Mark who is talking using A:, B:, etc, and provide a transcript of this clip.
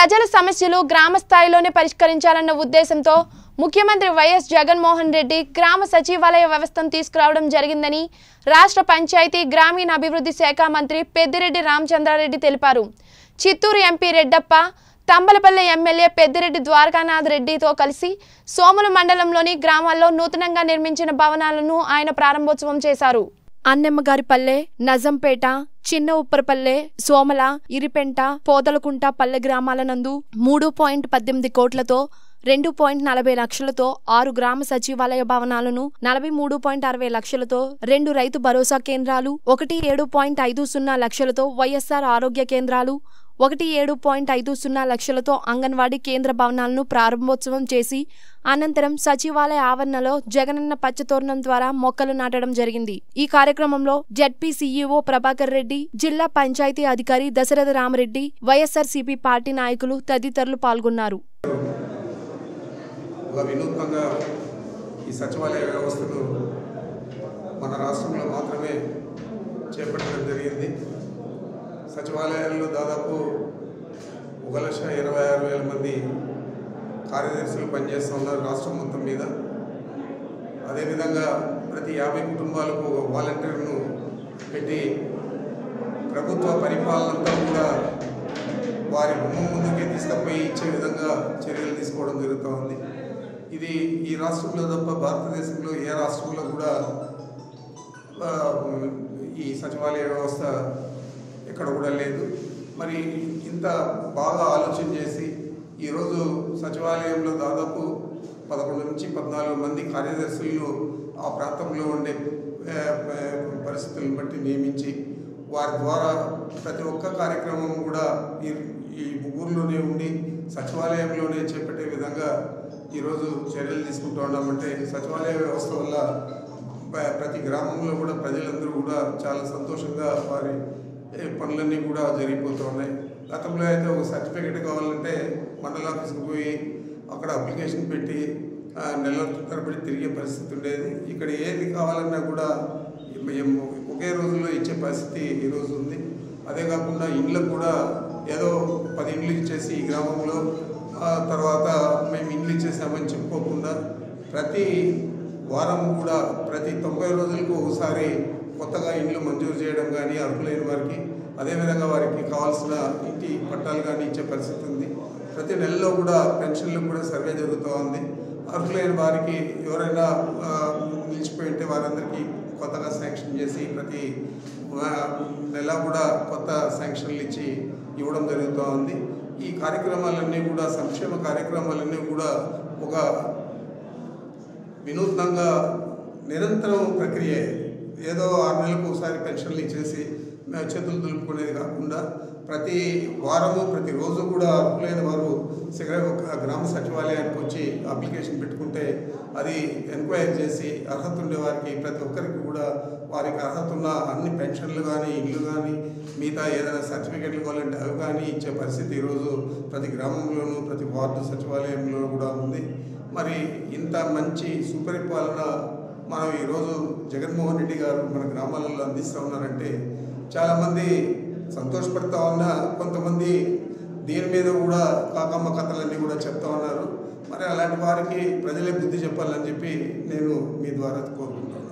A: ప్రజల సమస్యలు గ్రామ స్థాయిలోనే పరిష్కరించాలన్న ఉద్దేశంతో ముఖ్యమంత్రి వైఎస్ జగన్మోహన్ రెడ్డి గ్రామ సచివాలయ వ్యవస్థను తీసుకురావడం జరిగిందని రాష్ట్ర పంచాయతీ గ్రామీణ అభివృద్ధి శాఖ మంత్రి పెద్దిరెడ్డి రామచంద్రారెడ్డి తెలిపారు చిత్తూరు ఎంపీ రెడ్డప్ప తంబలపల్లె ఎమ్మెల్యే పెద్దిరెడ్డి ద్వారకానాథ్ రెడ్డితో కలిసి సోముల మండలంలోని గ్రామాల్లో నూతనంగా నిర్మించిన భవనాలను ఆయన ప్రారంభోత్సవం చేశారు అన్నెమ్మగారిపల్లె నజంపేట చిన్న ఉప్పరపల్లె సోమల ఇరిపెంట పోదలకుంట పల్లె గ్రామాల నందు మూడు పాయింట్ పద్దెనిమిది కోట్లతో రెండు పాయింట్ నలభై లక్షలతో ఆరు గ్రామ సచివాలయ భవనాలను నలభై మూడు పాయింట్ అరవై లక్షలతో రెండు రైతు భరోసా కేంద్రాలు ఒకటి ఏడు పాయింట్ ఐదు సున్నా లక్షలతో వైఎస్ఆర్ ఆరోగ్య కేంద్రాలు ఒకటి ఏడు పాయింట్ ఐదు సున్నా లక్షలతో అంగన్వాడీ కేంద్ర భవనాలను ప్రారంభోత్సవం చేసి అనంతరం సచివాలయ ఆవరణలో జగనన్న పచ్చతోరణం ద్వారా మొక్కలు నాటడం జరిగింది ఈ కార్యక్రమంలో జడ్పీ సీఈఓ ప్రభాకర్ రెడ్డి జిల్లా పంచాయతీ అధికారి దశరథ రామరెడ్డి వైఎస్ఆర్సీపీ పార్టీ నాయకులు తదితరులు పాల్గొన్నారు
B: ఒక వినూత్నంగా ఈ సచివాలయ వ్యవస్థను మన రాష్ట్రంలో మాత్రమే చేపట్టడం జరిగింది సచివాలయాల్లో దాదాపు ఒక లక్ష ఇరవై ఆరు వేల మంది కార్యదర్శులు పనిచేస్తూ ఉన్నారు రాష్ట్రం మొత్తం మీద అదేవిధంగా ప్రతి యాభై కుటుంబాలకు ఒక వాలంటీర్ను పెట్టి ప్రభుత్వ పరిపాలనంతా కూడా వారి గుమ్మం ముందుకే తీసుకుపోయి ఇచ్చే విధంగా చర్యలు తీసుకోవడం జరుగుతూ ఉంది ఇది ఈ రాష్ట్రంలో తప్ప భారతదేశంలో ఏ రాష్ట్రంలో కూడా ఆ, ఈ సచివాలయ వ్యవస్థ ఎక్కడ కూడా లేదు మరి ఇంత బాగా ఆలోచన చేసి ఈరోజు సచివాలయంలో దాదాపు పదకొండు నుంచి పద్నాలుగు మంది కార్యదర్శులను ఆ ప్రాంతంలో ఉండే ఆ, ఆ, పరిస్థితులను బట్టి నియమించి వారి ద్వారా ప్రతి ఒక్క కార్యక్రమం కూడా ఈ ఈ ఊర్లోనే ఉండి సచివాలయంలోనే చేపట్టే విధంగా ఈరోజు చర్యలు తీసుకుంటూ ఉన్నామంటే సచివాలయ వ్యవస్థ వల్ల ప- ప్రతి గ్రామంలో కూడా ప్రజలందరూ కూడా చాలా సంతోషంగా వారి ఏ, పనులన్నీ కూడా జరిగిపోతూ ఉన్నాయి గతంలో అయితే ఒక సర్టిఫికేట్ కావాలంటే మండల ఆఫీస్కి పోయి అక్కడ అప్లికేషన్ పెట్టి ఆ, నెలల తరబడి తిరిగే పరిస్థితి ఉండేది ఇక్కడ ఏది కావాలన్నా కూడా ఏం- ఒకే రోజులో ఇచ్చే పరిస్థితి ఈరోజు ఉంది అదే కాకుండా ఇండ్లకు కూడా ఏదో పది ఇండ్లు ఇచ్చేసి ఈ గ్రామంలో ఆ తర్వాత మేము ఇండ్లు ఇచ్చేసామని చెప్పుకోకుండా ప్రతి వారం కూడా ప్రతి తొంభై రోజులకు ఒకసారి కొత్తగా ఇండ్లు మంజూరు చేయడం కానీ అర్హులైన వారికి అదేవిధంగా వారికి కావాల్సిన ఇంటి పట్టాలు కానీ ఇచ్చే పరిస్థితి ఉంది ప్రతి నెలలో కూడా పెన్షన్లు కూడా సర్వే జరుగుతూ ఉంది అర్హులైన వారికి ఎవరైనా ఆ, నిలిచిపోయి ఉంటే వారందరికీ కొత్తగా శాంక్షన్ చేసి ప్రతి ఆ, నెల కూడా కొత్త శాంక్షన్లు ఇచ్చి ఇవ్వడం జరుగుతూ ఉంది ఈ కార్యక్రమాలన్నీ కూడా సంక్షేమ కార్యక్రమాలన్నీ కూడా ఒక వినూత్నంగా నిరంతరం ప్రక్రియ ఏదో ఆరు నెలలకు ఒకసారి పెన్షన్లు ఇచ్చేసి మేము చేతులు దులుపుకునేది కాకుండా ప్రతి వారము ప్రతి రోజు కూడా అర్హులైన వారు శిఖర ఒక గ్రామ సచివాలయానికి వచ్చి అప్లికేషన్ పెట్టుకుంటే అది ఎంక్వైరీ చేసి అర్హత ఉండే వారికి ప్రతి ఒక్కరికి కూడా వారికి అర్హత ఉన్న అన్ని పెన్షన్లు కానీ ఇల్లు కానీ మిగతా ఏదైనా సర్టిఫికెట్లు కావాలంటే అవి కానీ ఇచ్చే పరిస్థితి ఈరోజు ప్రతి గ్రామంలోనూ ప్రతి వార్డు సచివాలయంలో కూడా ఉంది మరి ఇంత మంచి సుపరిపాలన మనం ఈరోజు జగన్మోహన్ రెడ్డి గారు మన గ్రామాలలో అందిస్తూ ఉన్నారంటే చాలామంది సంతోషపడతా ఉన్నా కొంతమంది దీని మీద కూడా కాకమ్మ కథలన్నీ కూడా చెప్తా ఉన్నారు మరి అలాంటి వారికి ప్రజలే బుద్ధి చెప్పాలని చెప్పి నేను మీ ద్వారా కోరుకుంటున్నాను